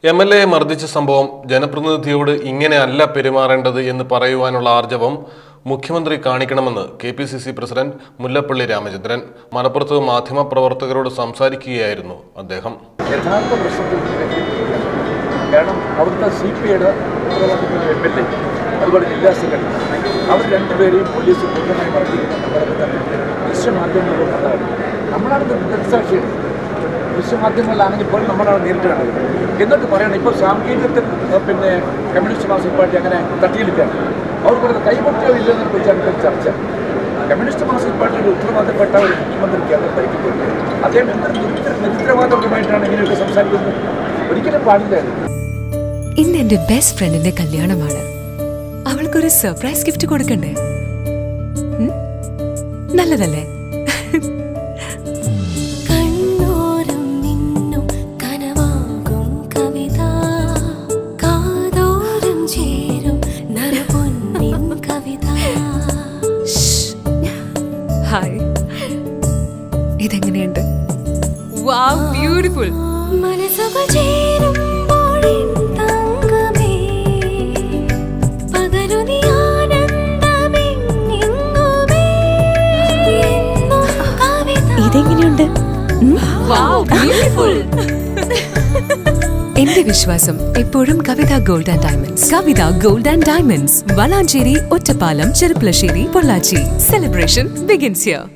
M L A മർദ്ദിച്ച സംഭവം ജനപ്രതിനിധിയോട് ഇങ്ങനെയല്ല പെരുമാറേണ്ടത് എന്ന് പറയുവാനുള്ള ആർജവം മുഖ്യമന്ത്രി കാണിക്കണമെന്ന് K P C C president Mullappally Ramachandran മലപ്പുറത്ത് മാധ്യമപ്രവർത്തകരോട് സംസാരിക്കുകയായിരുന്നു അദ്ദേഹം യഥാർത്ഥ പ്രശ്നത്തിൽ കാരണം അവിടുത്തെ സി പി ഐയുടെ ഉത്തരവാദിത്തപ്പെട്ട എം എൽ എ അതുപോലെ ജില്ലാ സെക്രട്ടറി അവർ രണ്ടുപേരെയും പോലീസ് പൂർണ്ണമായി മർദ്ദിക്കുന്ന നമ്മളൊക്കെ തന്നെ ദൃശ്യമാധ്യമങ്ങളിലൂടെ കണ്ടതാണ് നമ്മളാണ് ഇത് ദൃക്സാക്ഷികൾ ദൃശ്യമാധ്യമങ്ങളിലാണെങ്കിൽ പോലും നമ്മളാണ് നേരിട്ട് കണ്ടത് എന്നിട്ട് പറയണം ഇപ്പോൾ സാങ്കേതികത്തിൽ ഏഹ്, പിന്നെ കമ്മ്യൂണിസ്റ്റ് മാർക്സിസ്റ്റ് പാർട്ടി അങ്ങനെ തട്ടിയെടുക്കുകയാണ് അവർ പറയുന്നത് കൈപൊട്ടിയോ ഇല്ലെന്നതിനെ കുറിച്ചാണ് ഇപ്പോൾ ചർച്ച കമ്മ്യൂണിസ്റ്റ് മാർക്സിസ്റ്റ് പാർട്ടിയുടെ ഉത്തരവാദപ്പെട്ട ഒരു മുഖ്യമന്ത്രിക്കാണ് ഭരിക്കുന്നത് അദ്ദേഹം എന്തൊരു നിരുത്തര നിരുത്തരവാദപരമായിട്ടാണ് ഇങ്ങനെയൊക്കെ സംസാരിക്കുന്നത് ഒരിക്കലും പാടില്ലായിരുന്നു ഇന്ന് എന്റെ ബെസ്റ്റ് ഫ്രണ്ടിന്റെ കല്യാണമാണ് അവൾക്കൊരു സർപ്രൈസ് ഗിഫ്റ്റ് കൊടുക്കണ്ടേ ഉം? നല്ലതല്ലേ കണ്ണോരം നിന്നും കനവാകും കവിത കാതോരം ചേരും നരപൊന്നിൻ കവിത ഹായ് ഇതെങ്ങനെയുണ്ട് വാവ് ബ്യൂട്ടിഫുൾ മനസ്സുകൾ ചേരുമ്പോഴിൻ തങ്കമേ പകരു നീ ആനന്ദമെങ്ങുമേ എന്നും കവിത ഇതെങ്ങനെയുണ്ട് ബ്യൂട്ടിഫുൾ എന്റെ വിശ്വാസം എപ്പോഴും Kavitha gold and diamonds Kavitha gold and diamonds Valanchery Ottapalam Cherpulassery Pollachi celebration begins here